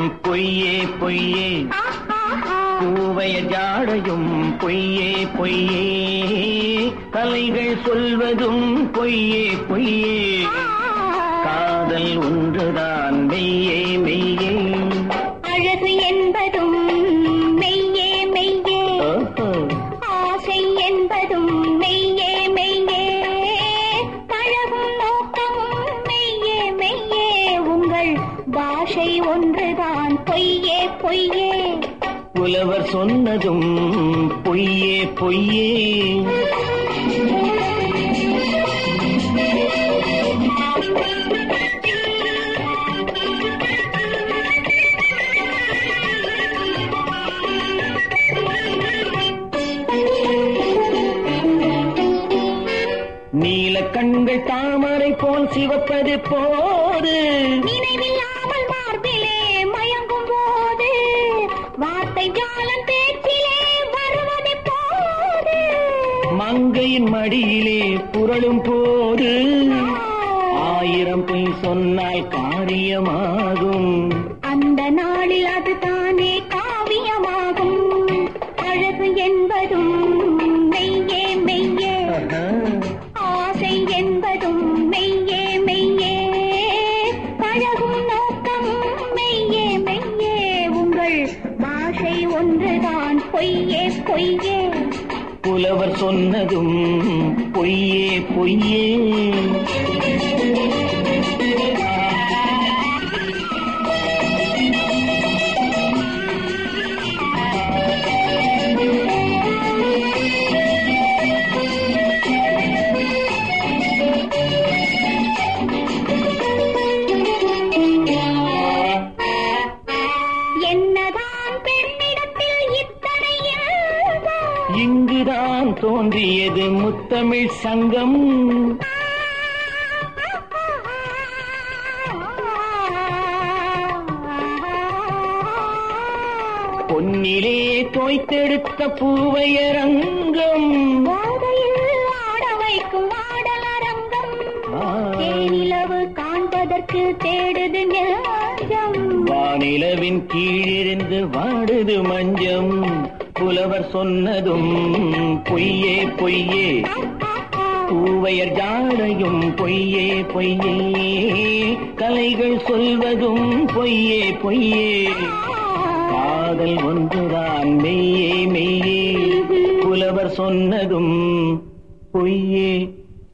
பொய்யே பொய்யே பூவைய ஜாடையும் பொய்யே பொய்யே கலைகள் சொல்வதும் பொய்யே பொய்யே காதல் ஒன்றுதான் மெய்யே மெய்யே அழகு என்பதும் மெய்யே மெய்யே ஓஹோ ஆசை என்பதும் மெய்யே மெய்யே பழகும் நோக்கமும் மெய்யே மெய்யே உங்கள் பாஷை ஒன்றுதான் பொய்யே பொய்யே புலவர் சொன்னதும் பொய்யே பொய்யே நீல கண்கள் தாமரை போல் சிவப்பது போது நினைவில்லாமல் மார்பிலே மயங்கும் போது வார்த்தை ஜாலம் பேச்சிலே வருவது போது மங்கையின் மடியிலே புரளும் போது ஆயிரம் பொய் சொன்னால் காரியமாகும் அந்த நாளில் அது தானே காவியமாகும் அழகு என்பதும் மெய்யே மெய்யே ஆஹா. ஆசை என்பதும் மெய்யே மெய்யே பழகும் நோக்கம் மெய்யே மெய்யே உங்கள் பாஷை ஒன்றுதான் பொய்யே பொய்யே புலவர் சொன்னதும் பொய்யே பொய்யே என்னதான் பெண்ணிடத்தில் இத்தனை இயல்பு? இங்குதான் தோன்றியது முத்தமிழ் சங்கம் பொன்னிலே தோய்த்தெடுத்த பூவையரங்கம் போதையில் ஆட வைக்கும் ஆடலரங்கம் ஆ. தேனிலவு காண்பதற்கு தேடுது நெஞ்சம் வானிலவின் கீழிருந்து வாடுது மஞ்சம் புலவர் சொன்னதும் பொய்யே பொய்யே பூவையர் ஜாடையும் பொய்யே பொய்யே கலைகள் சொல்வதும் பொய்யே பொய்யே காதல் ஒன்றுதான் மெய்யே மெய்யே புலவர் சொன்னதும் பொய்யே